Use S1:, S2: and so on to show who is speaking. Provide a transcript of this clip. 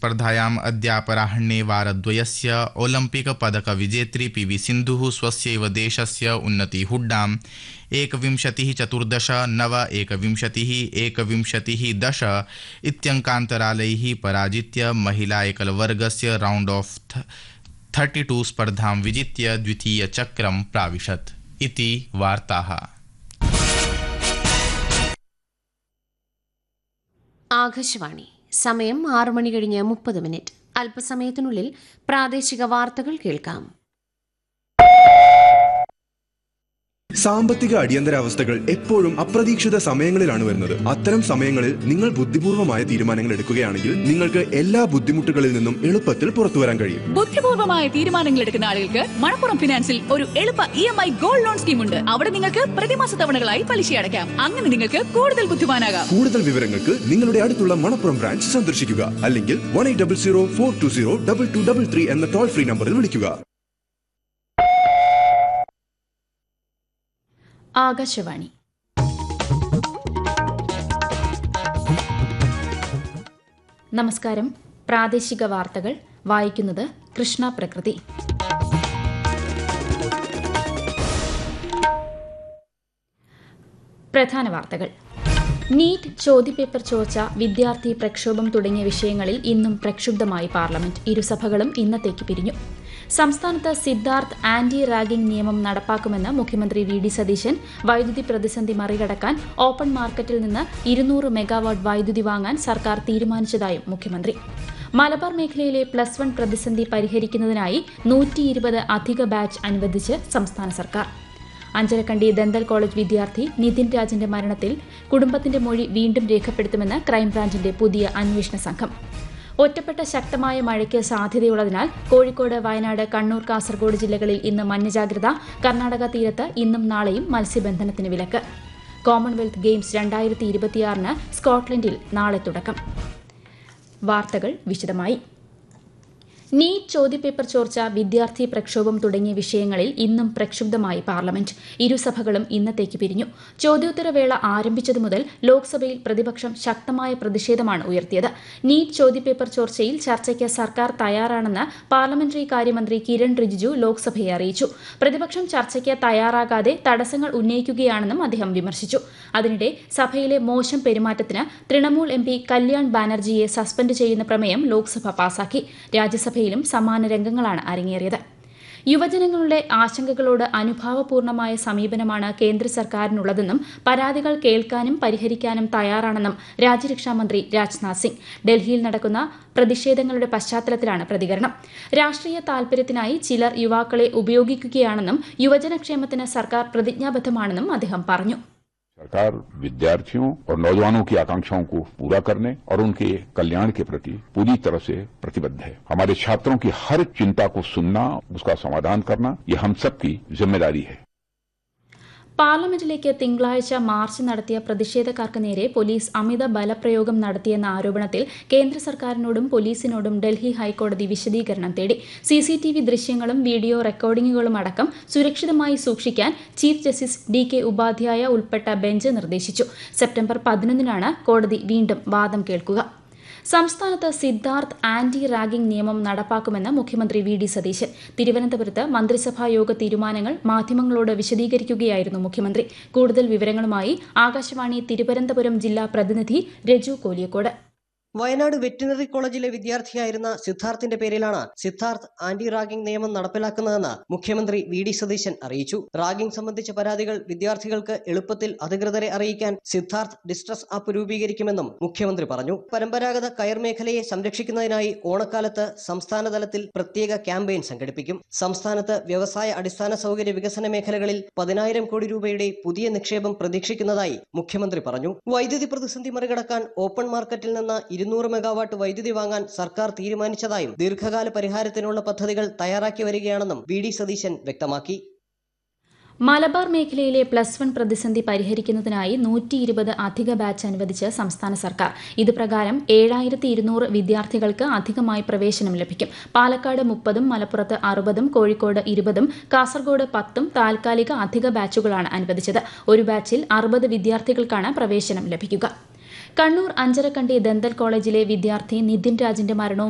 S1: स्पर्धायाम् अद्यापराह्णे वारद्वयस्य ओलम्पिक पदकविजेत्री पी वी सिन्धुः स्वस्यैव देशस्य उन्नति हुड्डाम् एकविंशतिः चतुर्दश नव एकविंशतिः एकविंशतिः दश इत्यङ्कान्तरालैः पराजित्य महिला एकलवर्गस्य राउण्ड ऑफ थर्टि टू स्पर्धां विजित्य द्वितीयचक्रं प्राविशत् इति वार्ताः
S2: ആകാശവാണി സമയം ആറു മണി കഴിഞ്ഞ് മുപ്പത് മിനിറ്റ് അല്പസമയത്തിനുള്ളിൽ പ്രാദേശിക വാർത്തകൾ കേൾക്കാം
S3: സാമ്പത്തിക അടിയന്തരാവസ്ഥകൾ എപ്പോഴും അപ്രതീക്ഷിത സമയങ്ങളിലാണ് വരുന്നത് അത്തരം സമയങ്ങളിൽ നിങ്ങൾ ബുദ്ധിപൂർവമായ തീരുമാനങ്ങൾ എടുക്കുകയാണെങ്കിൽ നിങ്ങൾക്ക് എല്ലാ ബുദ്ധിമുട്ടുകളിൽ നിന്നും എളുപ്പത്തിൽ പുറത്തു വരാൻ കഴിയും
S4: ബുദ്ധിപൂർവമായ തീരുമാനങ്ങൾ എടുക്കുന്ന ആളുകൾക്ക് മണപ്പുറം ഫിനാൻസിൽ ഒരു എളുപ്പ E M I gold loan scheme ഉണ്ട് അവിടെ നിങ്ങൾക്ക് പ്രതിമാസ തവണകളായി പലിശ അടയ്ക്കാം അങ്ങനെ നിങ്ങൾക്ക് കൂടുതൽ ബുദ്ധിമാനാകാം
S3: കൂടുതൽ വിവരങ്ങൾക്ക് നിങ്ങളുടെ അടുത്തുള്ള മണപ്പുറം ബ്രാഞ്ച് സന്ദർശിക്കുക അല്ലെങ്കിൽ one eight double zero four two zero double two double three എന്ന ടോൾ ഫ്രീ നമ്പറിൽ വിളിക്കുക
S4: ആകാശവാണി നമസ്കാരം പ്രാദേശിക വാർത്തകൾ വായിക്കുന്നത് കൃഷ്ണ പ്രകൃതി പ്രധാന വാർത്തകൾ നീറ്റ് ചോദ്യപേപ്പർ ചോർച്ച വിദ്യാർത്ഥി പ്രക്ഷോഭം തുടങ്ങിയ വിഷയങ്ങളിൽ ഇന്നും പ്രക്ഷുബ്ധമായി പാർലമെന്റ് ഇരുസഭകളും ഇന്നത്തേക്ക് പിരിഞ്ഞു സംസ്ഥാനത്ത് സിദ്ധാർത്ഥ് ആന്റി റാഗിംഗ് നിയമം നടപ്പാക്കുമെന്ന് മുഖ്യമന്ത്രി വി ഡി സതീശൻ വൈദ്യുതി പ്രതിസന്ധി മറികടക്കാൻ ഓപ്പൺ മാർക്കറ്റിൽ നിന്ന് ഇരുന്നൂറ് മെഗാവാട്ട് വൈദ്യുതി വാങ്ങാൻ സർക്കാർ തീരുമാനിച്ചതായും മുഖ്യമന്ത്രി മലബാർ മേഖലയിലെ പ്ലസ് വൺ പ്രതിസന്ധി പരിഹരിക്കുന്നതിനായി നൂറ്റി ഇരുപത് അധിക ബാച്ച് അനുവദിച്ച് സംസ്ഥാന സർക്കാർ അഞ്ചരക്കണ്ടി ദന്തൽ കോളേജ് വിദ്യാർത്ഥി നിതിൻ രാജിന്റെ മരണത്തിൽ കുടുംബത്തിന്റെ മൊഴി വീണ്ടും രേഖപ്പെടുത്തുമെന്ന് ക്രൈംബ്രാഞ്ചിന്റെ പുതിയ അന്വേഷണ സംഘം ഒറ്റപ്പെട്ട ശക്തമായ മഴയ്ക്ക് സാധ്യതയുള്ളതിനാൽ കോഴിക്കോട് വയനാട് കണ്ണൂർ കാസർഗോഡ് ജില്ലകളിൽ ഇന്ന് മഞ്ഞ ജാഗ്രത കർണാടക തീരത്ത് ഇന്നും നാളെയും മത്സ്യബന്ധനത്തിന് വിലക്ക് കോമൺവെൽത്ത് ഗെയിംസ് രണ്ടായിരത്തി ഇരുപത്തിയാറിന് സ്കോട്ട്ലൻഡിൽ നാളെ തുടക്കം വാർത്തകൾ വിശദമായി നീറ്റ് ചോദ്യപേപ്പർ ചോർച്ച വിദ്യാർത്ഥി പ്രക്ഷോഭം തുടങ്ങിയ വിഷയങ്ങളിൽ ഇന്നും പ്രക്ഷുബ്ധമായി പാർലമെന്റ് ഇരുസഭകളും ഇന്നത്തേക്ക് പിരിഞ്ഞു ചോദ്യോത്തരവേള ആരംഭിച്ചതു മുതൽ ലോക്സഭയിൽ പ്രതിപക്ഷം ശക്തമായ പ്രതിഷേധമാണ് ഉയർത്തിയത് നീറ്റ് ചോദ്യപേപ്പർ ചോർച്ചയിൽ ചർച്ചയ്ക്ക് സർക്കാർ തയ്യാറാണെന്ന് പാർലമെന്ററി കാര്യമന്ത്രി കിരൺ റിജിജു ലോക്സഭയെ അറിയിച്ചു പ്രതിപക്ഷം ചർച്ചയ്ക്ക് തയ്യാറാകാതെ തടസ്സങ്ങൾ ഉന്നയിക്കുകയാണെന്നും അദ്ദേഹം വിമർശിച്ചു അതിനിടെ സഭയിലെ മോശം പെരുമാറ്റത്തിന് തൃണമൂൽ എം പി കല്യാൺ ബാനർജിയെ സസ്പെൻഡ് ചെയ്യുന്ന പ്രമേയം ലോക്സഭ പാസാക്കി രാജ്യസഭ സഭയിലും സമാന രംഗങ്ങളാണ് അരങ്ങേറിയത് യുവജനങ്ങളുടെ ആശങ്കകളോട് അനുഭാവപൂർണമായ സമീപനമാണ് കേന്ദ്ര സർക്കാരിനുള്ളതെന്നും പരാതികൾ കേൾക്കാനും പരിഹരിക്കാനും തയ്യാറാണെന്നും രാജ്യരക്ഷാമന്ത്രി രാജ്നാഥ് സിംഗ് ഡൽഹിയിൽ നടക്കുന്ന പ്രതിഷേധങ്ങളുടെ പശ്ചാത്തലത്തിലാണ് പ്രതികരണം രാഷ്ട്രീയ താൽപര്യത്തിനായി ചിലർ യുവാക്കളെ ഉപയോഗിക്കുകയാണെന്നും യുവജനക്ഷേമത്തിന് സർക്കാർ പ്രതിജ്ഞാബദ്ധമാണെന്നും അദ്ദേഹം പറഞ്ഞു
S5: सरकार विद्यार्थियों और नौजवानों की आकांक्षाओं को पूरा करने और उनके कल्याण के प्रति पूरी तरह से प्रतिबद्ध है हमारे छात्रों की हर चिंता को सुनना उसका समाधान करना ये हम सबकी जिम्मेदारी है
S4: പാർലമെന്റിലേക്ക് തിങ്കളാഴ്ച മാർച്ച് നടത്തിയ പ്രതിഷേധക്കാർക്ക് നേരെ പോലീസ് അമിത ബലപ്രയോഗം നടത്തിയെന്ന ആരോപണത്തിൽ കേന്ദ്ര സർക്കാരിനോടും പോലീസിനോടും ഡൽഹി ഹൈക്കോടതി വിശദീകരണം തേടി സിസിടിവി ദൃശ്യങ്ങളും വീഡിയോ റെക്കോർഡിംഗുകളും അടക്കം സുരക്ഷിതമായി സൂക്ഷിക്കാൻ chief justice D K Upadhyaya ഉൾപ്പെട്ട ബെഞ്ച് നിർദ്ദേശിച്ചു സെപ്റ്റംബർ പതിനൊന്നിനാണ് കോടതി വീണ്ടും വാദം കേൾക്കുക സംസ്ഥാനത്ത് സിദ്ധാർത്ഥ് ആന്റി റാഗിംഗ് നിയമം നടപ്പാക്കുമെന്ന് മുഖ്യമന്ത്രി വി ഡി സതീശൻ തിരുവനന്തപുരത്ത് മന്ത്രിസഭാ യോഗ തീരുമാനങ്ങൾ മാധ്യമങ്ങളോട് വിശദീകരിക്കുകയായിരുന്നു മുഖ്യമന്ത്രി കൂടുതൽ വിവരങ്ങളുമായി ആകാശവാണി തിരുവനന്തപുരം ജില്ലാ പ്രതിനിധി രജു കോലിയക്കോട്
S6: വയനാട് വെറ്റിനറി കോളേജിലെ വിദ്യാർത്ഥിയായിരുന്ന സിദ്ധാർത്ഥിന്റെ പേരിലാണ് സിദ്ധാർത്ഥ് ആന്റി റാഗിംഗ് നിയമം നടപ്പിലാക്കുന്നതെന്ന് മുഖ്യമന്ത്രി വി ഡി സതീശൻ അറിയിച്ചു റാഗിംഗ് സംബന്ധിച്ച പരാതികൾ വിദ്യാർത്ഥികൾക്ക് എളുപ്പത്തിൽ അധികൃതരെ അറിയിക്കാൻ സിദ്ധാർത്ഥ് ഡിസ്ട്രസ് ആപ്പ് രൂപീകരിക്കുമെന്നും മുഖ്യമന്ത്രി പറഞ്ഞു പരമ്പരാഗത കയർ മേഖലയെ സംരക്ഷിക്കുന്നതിനായി ഓണക്കാലത്ത് സംസ്ഥാന തലത്തിൽ പ്രത്യേക ക്യാമ്പയിൻ സംഘടിപ്പിക്കും സംസ്ഥാനത്ത് വ്യവസായ അടിസ്ഥാന സൗകര്യ വികസന മേഖലകളിൽ പതിനായിരം കോടി രൂപയുടെ പുതിയ നിക്ഷേപം പ്രതീക്ഷിക്കുന്നതായി മുഖ്യമന്ത്രി പറഞ്ഞു വൈദ്യുതി പ്രതിസന്ധി മറികടക്കാൻ ഓപ്പൺ മാർക്കറ്റിൽ നിന്ന് ഇരുന്നൂറ് മെഗാവാട്ട് വൈദ്യുതി വാങ്ങാൻ സർക്കാർ തീരുമാനിച്ചതായും ദീർഘകാല പരിഹാരത്തിനുള്ള പദ്ധതികൾ തയ്യാറാക്കി വരികയാണെന്നും വി ഡി സതീശൻ വ്യക്തമാക്കി
S4: മലബാർ മേഖലയിലെ പ്ലസ് വൺ പ്രതിസന്ധി പരിഹരിക്കുന്നതിനായി നൂറ്റി ഇരുപത് അധിക ബാച്ച് അനുവദിച്ച് സംസ്ഥാന സർക്കാർ ഇത് പ്രകാരം ഏഴായിരത്തി ഇരുന്നൂറ് വിദ്യാർത്ഥികൾക്ക് അധികമായി പ്രവേശനം ലഭിക്കും പാലക്കാട് മുപ്പതും മലപ്പുറത്ത് അറുപതും കോഴിക്കോട് ഇരുപതും കാസർഗോഡ് പത്തും താൽക്കാലിക അധിക ബാച്ചുകളാണ് അനുവദിച്ചത് ഒരു ബാച്ചിൽ അറുപത് വിദ്യാർത്ഥികൾക്കാണ് പ്രവേശനം ലഭിക്കുക കണ്ണൂർ അഞ്ചരക്കണ്ടി ദന്തൽ കോളേജിലെ വിദ്യാർത്ഥി നിതിൻ രാജിന്റെ മരണവും